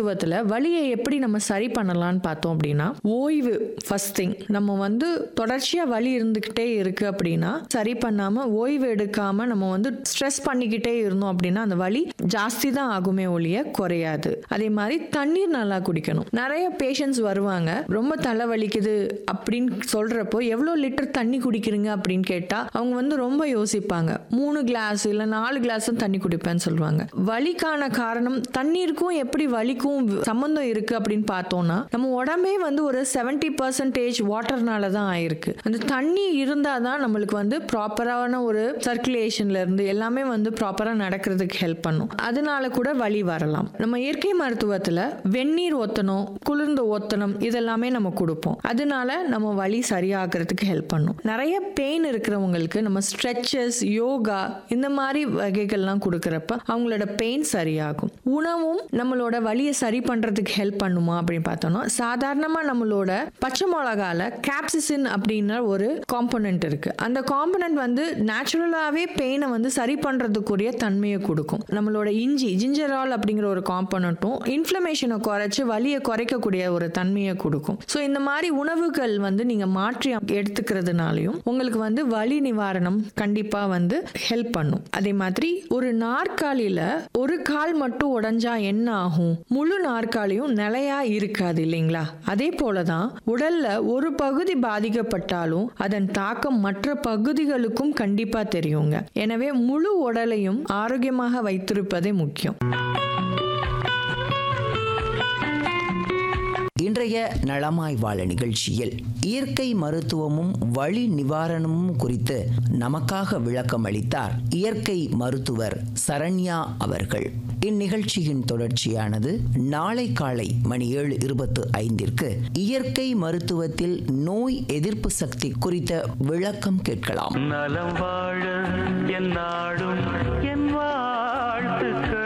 மருத்துவத்தில் வலியை எப்படி நம்ம சரி பண்ணலாம்னு பார்த்தோம் அப்படின்னா ஓய்வு ஃபர்ஸ்ட் திங் நம்ம வந்து தொடர்ச்சியாக வலி இருந்துக்கிட்டே இருக்கு அப்படின்னா சரி பண்ணாமல் ஓய்வு எடுக்காமல் நம்ம வந்து ஸ்ட்ரெஸ் பண்ணிக்கிட்டே இருந்தோம் அப்படின்னா அந்த வலி ஜாஸ்தி தான் ஆகுமே ஒழிய குறையாது அதே மாதிரி தண்ணீர் நல்லா குடிக்கணும் நிறைய பேஷண்ட்ஸ் வருவாங்க ரொம்ப தலை வலிக்குது அப்படின்னு சொல்கிறப்போ எவ்வளோ லிட்டர் தண்ணி குடிக்கிறீங்க அப்படின்னு கேட்டால் அவங்க வந்து ரொம்ப யோசிப்பாங்க மூணு கிளாஸ் இல்லை நாலு கிளாஸ் தான் தண்ணி குடிப்பேன்னு சொல்லுவாங்க வலிக்கான காரணம் தண்ணீருக்கும் எப்படி வலிக்கும் சம்மந்தம் இருக்கு அப்படின்னு பார்த்தோம்னா நம்ம உடம்பே வந்து ஒரு செவன்டி பர்சன்டேஜ் வாட்டர்னால தான் ஆயிருக்கு அந்த தண்ணி இருந்தால் தான் நம்மளுக்கு வந்து ப்ராப்பரான ஒரு சர்க்குலேஷன்ல இருந்து எல்லாமே வந்து ப்ராப்பராக நடக்கிறதுக்கு ஹெல்ப் பண்ணும் அதனால கூட வலி வரலாம் நம்ம இயற்கை மருத்துவத்தில் வெந்நீர் ஒத்தனம் குளிர்ந்த ஒத்தனம் இதெல்லாமே நம்ம கொடுப்போம் அதனால நம்ம வலி சரியாகிறதுக்கு ஹெல்ப் பண்ணும் நிறைய பெயின் இருக்கிறவங்களுக்கு நம்ம ஸ்ட்ரெச்சஸ் யோகா இந்த மாதிரி வகைகள்லாம் கொடுக்குறப்ப அவங்களோட பெயின் சரியாகும் உணவும் நம்மளோட வலியை சரி பண்ணுறதுக்கு ஹெல்ப் பண்ணுமா அப்படின்னு பார்த்தோம்னா சாதாரணமாக நம்மளோட பச்சை மிளகால கேப்சிசின் அப்படின்ற ஒரு காம்பனண்ட் இருக்கு அந்த காம்பனண்ட் வந்து நேச்சுரலாகவே பெயினை வந்து சரி பண்ணுறதுக்குரிய தன்மையை கொடுக்கும் நம்மளோட இஞ்சி ஜிஞ்சரால் அப்படிங்கிற ஒரு காம்பனண்ட்டும் இன்ஃப்ளமேஷனை குறைச்சி வலியை குறைக்கக்கூடிய ஒரு தன்மையை கொடுக்கும் ஸோ இந்த மாதிரி உணவுகள் வந்து நீங்கள் மாற்றி எடுத்துக்கிறதுனாலையும் உங்களுக்கு வந்து வலி நிவாரணம் கண்டிப்பாக வந்து ஹெல்ப் பண்ணும் அதே மாதிரி ஒரு நாற்காலியில் ஒரு கால் மட்டும் உடைஞ்சா என்ன ஆகும் முழு நாற்காலியும் நிலையா இருக்காது இல்லைங்களா அதே போல தான் உடல்ல ஒரு பகுதி பாதிக்கப்பட்டாலும் அதன் தாக்கம் மற்ற பகுதிகளுக்கும் கண்டிப்பா தெரியுங்க எனவே முழு உடலையும் ஆரோக்கியமாக வைத்திருப்பதே முக்கியம் இன்றைய நலமாய் வாழ நிகழ்ச்சியில் இயற்கை மருத்துவமும் வலி நிவாரணமும் குறித்து நமக்காக விளக்கம் அளித்தார் இயற்கை மருத்துவர் சரண்யா அவர்கள் இந்நிகழ்ச்சியின் தொடர்ச்சியானது நாளை காலை மணி ஏழு இருபத்து ஐந்திற்கு இயற்கை மருத்துவத்தில் நோய் எதிர்ப்பு சக்தி குறித்த விளக்கம் கேட்கலாம் நலம் வாழ என் நாடும் என் வாழ்த்துக்கள்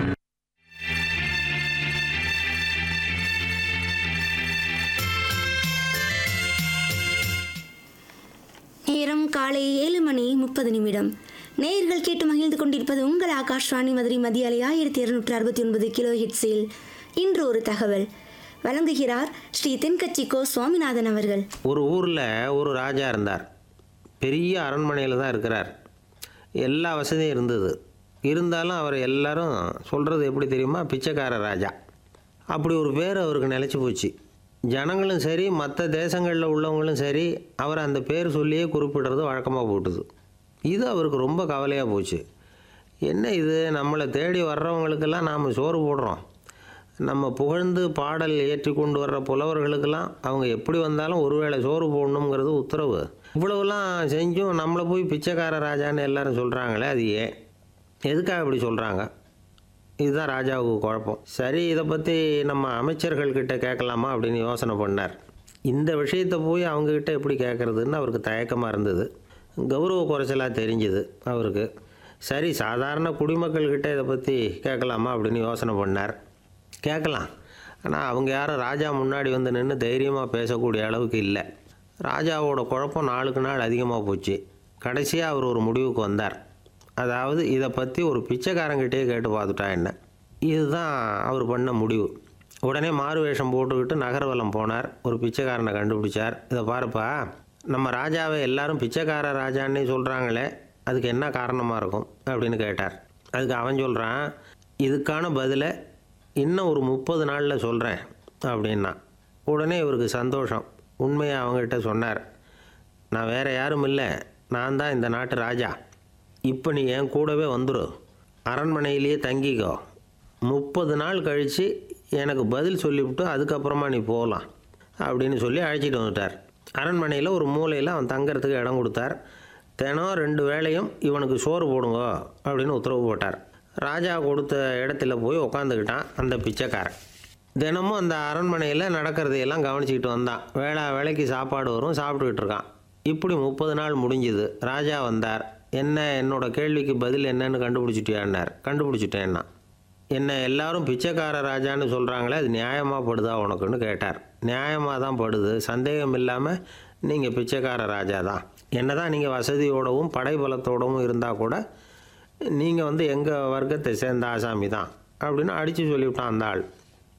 நேரம் காலை ஏழு மணி முப்பது நிமிடம் நேயர்கள் கேட்டு மகிழ்ந்து கொண்டிருப்பது உங்கள் ஆகாஷ்வாணி மதுரை மதிய அலை ஆயிரத்தி இருநூற்றி அறுபத்தி ஒன்பது கிலோ ஹிட்ஸில் இன்று ஒரு தகவல் வழங்குகிறார் ஸ்ரீ தென்கட்சி கோ சுவாமிநாதன் அவர்கள் ஒரு ஊரில் ஒரு ராஜா இருந்தார் பெரிய அரண்மனையில் தான் இருக்கிறார் எல்லா வசதியும் இருந்தது இருந்தாலும் அவர் எல்லாரும் சொல்கிறது எப்படி தெரியுமா பிச்சைக்கார ராஜா அப்படி ஒரு பேர் அவருக்கு நிலச்சி போச்சு ஜனங்களும் சரி மற்ற தேசங்களில் உள்ளவங்களும் சரி அவர் அந்த பேர் சொல்லியே குறிப்பிடுறது வழக்கமாக போட்டுது இது அவருக்கு ரொம்ப கவலையாக போச்சு என்ன இது நம்மளை தேடி வர்றவங்களுக்கெல்லாம் நாம் சோறு போடுறோம் நம்ம புகழ்ந்து பாடல் ஏற்றி கொண்டு வர்ற புலவர்களுக்கெல்லாம் அவங்க எப்படி வந்தாலும் ஒருவேளை சோறு போடணுங்கிறது உத்தரவு இவ்வளவுலாம் செஞ்சும் நம்மளை போய் பிச்சைக்கார ராஜான்னு எல்லாரும் சொல்கிறாங்களே அது ஏன் எதுக்காக இப்படி சொல்கிறாங்க இதுதான் ராஜாவுக்கு குழப்பம் சரி இதை பற்றி நம்ம அமைச்சர்கள்கிட்ட கேட்கலாமா அப்படின்னு யோசனை பண்ணார் இந்த விஷயத்தை போய் அவங்கக்கிட்ட எப்படி கேட்குறதுன்னு அவருக்கு தயக்கமாக இருந்தது கௌரவ குறைச்சலாக தெரிஞ்சுது அவருக்கு சரி சாதாரண குடிமக்கள்கிட்ட இதை பற்றி கேட்கலாமா அப்படின்னு யோசனை பண்ணார் கேட்கலாம் ஆனால் அவங்க யாரும் ராஜா முன்னாடி வந்து நின்று தைரியமாக பேசக்கூடிய அளவுக்கு இல்லை ராஜாவோட குழப்பம் நாளுக்கு நாள் அதிகமாக போச்சு கடைசியாக அவர் ஒரு முடிவுக்கு வந்தார் அதாவது இதை பற்றி ஒரு பிச்சைக்காரங்கிட்டே கேட்டு பார்த்துட்டா என்ன இதுதான் அவர் பண்ண முடிவு உடனே மாறு வேஷம் போட்டுக்கிட்டு நகர்வலம் போனார் ஒரு பிச்சைக்காரனை கண்டுபிடிச்சார் இதை பாருப்பா நம்ம ராஜாவை எல்லாரும் பிச்சைக்கார ராஜான்னே சொல்கிறாங்களே அதுக்கு என்ன காரணமாக இருக்கும் அப்படின்னு கேட்டார் அதுக்கு அவன் சொல்கிறான் இதுக்கான பதிலை இன்னும் ஒரு முப்பது நாளில் சொல்கிறேன் அப்படின்னா உடனே இவருக்கு சந்தோஷம் உண்மையை அவங்ககிட்ட சொன்னார் நான் வேறு யாரும் இல்லை நான் தான் இந்த நாட்டு ராஜா இப்போ நீ என் கூடவே வந்துடு அரண்மனையிலேயே தங்கிக்கோ முப்பது நாள் கழித்து எனக்கு பதில் சொல்லிவிட்டு அதுக்கப்புறமா நீ போகலாம் அப்படின்னு சொல்லி அழைச்சிட்டு வந்துட்டார் அரண்மனையில் ஒரு மூலையில் அவன் தங்கறதுக்கு இடம் கொடுத்தார் தினம் ரெண்டு வேளையும் இவனுக்கு சோறு போடுங்க அப்படின்னு உத்தரவு போட்டார் ராஜா கொடுத்த இடத்துல போய் உக்காந்துக்கிட்டான் அந்த பிச்சைக்காரன் தினமும் அந்த அரண்மனையில் நடக்கிறதையெல்லாம் கவனிச்சிக்கிட்டு வந்தான் வேளா வேலைக்கு சாப்பாடு வரும் சாப்பிட்டுக்கிட்டு இருக்கான் இப்படி முப்பது நாள் முடிஞ்சுது ராஜா வந்தார் என்ன என்னோட கேள்விக்கு பதில் என்னன்னு கண்டுபிடிச்சிட்டியான்னார் கண்டுபிடிச்சிட்டேன்னா என்ன எல்லாரும் பிச்சைக்கார ராஜான்னு சொல்கிறாங்களே அது நியாயமாக படுதா உனக்குன்னு கேட்டார் நியாயமாக தான் படுது சந்தேகம் இல்லாமல் நீங்கள் பிச்சைக்கார ராஜா தான் என்ன தான் நீங்கள் வசதியோடவும் படைபலத்தோடவும் இருந்தால் கூட நீங்கள் வந்து எங்கள் வர்க்கத்தை சேர்ந்த ஆசாமி தான் அப்படின்னு அடித்து சொல்லிவிட்டான் அந்த ஆள்